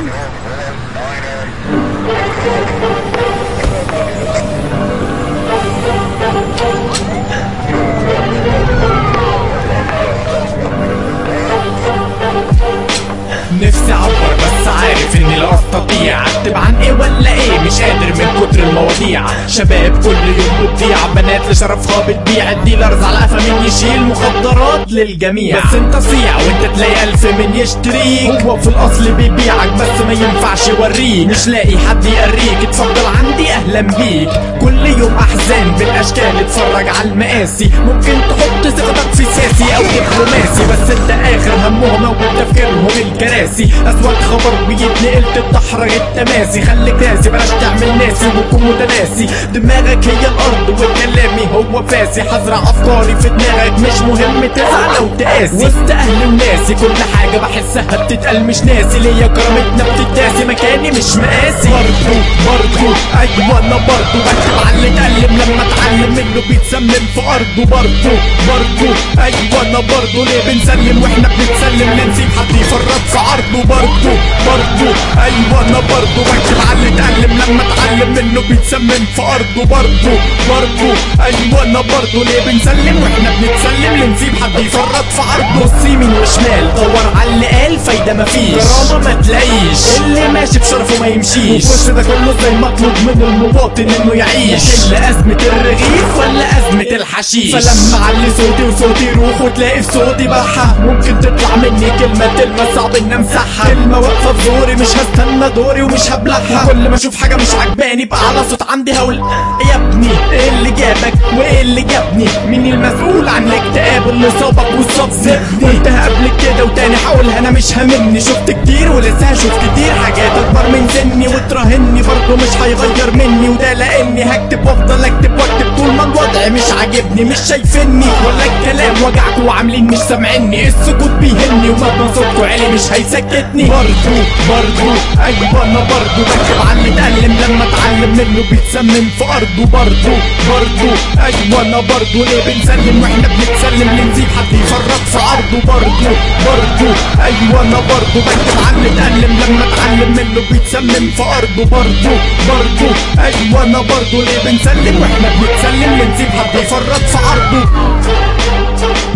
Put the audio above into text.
نفسي اعبر بس عارف اني لا استطيع اكتب عن ايه ولا ايه مش قادر من كتر المواضيع شباب كل يوم بتضيع بنات لشرفها بتبيع الديلرز على قفا مين يشيل مخدرات للجميع بس انت صيع وانت تلاقي الف من يشتريك هو في الاصل بيبيعك بس ما ينفعش يوريك مش لاقي حد يقريك اتفضل عندي اهلا بيك كل يوم احزان بالاشكال اتفرج على المقاسي ممكن تحط ثقتك في سياسي او دبلوماسي بس انت اخر همهم او تفكيرهم الكراسي اسود خبر بيتنقل تتدحرج التماسي خليك ناسي بلاش تعمل ناسي وتكون متناسي دماغك هي الارض وكلامي هو فاسي هزرع افكاري في دماغك مش مهم تزعل او تقاسي وسط اهلي وناسي كل حاجه بحسها بتتقال مش ناسي ليا كرامتنا بتتداسي مكاني مش مقاسي برضو برضو ايوه انا برضو بكتب على اللي اتقلم لما اتعلم منه بيتسمم في ارضه برضو برضو ايوه انا برضو ليه بنسلم واحنا بنتسلم لنسيب حد يفرط في عرضه برضو برضو ايوه انا برضو بكتب على اللي اتقلم لما اتعلم منه بيتسمم في ارضه برضو برضو ايوه انا برضو ليه بنسلم واحنا بنتسلم لنسيب حد يفرط في عرضه بص يمين وشمال دور على اللي قال فايده مفيش كرامه ما تلاقيش اللي ماشي بشرفه ما يمشيش وفي ده كله زي مطلوب من المواطن انه يعيش يحل ازمه الرغيف ولا ازمه الحشيش فلما علي صوتي وصوتي يروح وتلاقي في صوتي بحة ممكن تطلع مني كلمه تلمس صعب ان امسحها كلمه واقفه في زوري مش هستنى دوري ومش هبلعها كل ما اشوف حاجه مش عجباني بقى على صوت عندي هقول يا ابني ايه اللي جابك وايه اللي جابني مين المسؤول عن الاكتئاب اللي صابك وصاب سيبني قلتها قبل كده وتاني هقولها انا مش هاممني شفت كتير ولسه هشوف كتير حاجات اكبر من سني وتراهني برضه مش هيغير مني وده لاني هكتب وافضل اكتب واكتب طول ما الوضع مش عاجبني مش شايفني ولا الكلام وجعكوا وعاملين مش سامعيني السكوت بيهني ومهما صوتكوا عالي مش هيسكتني برضه برضه ايوه انا برضه بكتب عن اللي اتألم لما اتعلم منه بيتسمم في ارضه برضه برضه ايوه انا برضه ليه بنسلم واحنا بنتسلم لنسيب حد يفرط في عرضه برضه برضه ايوه انا برضه بكتب عن اللي اتألم لما اتعلم منه بيتسمم في ارضه برضه برضه ايوه انا برضه ليه بنسلم واحنا بنتسلم لنسيب حد يفرط في عرضه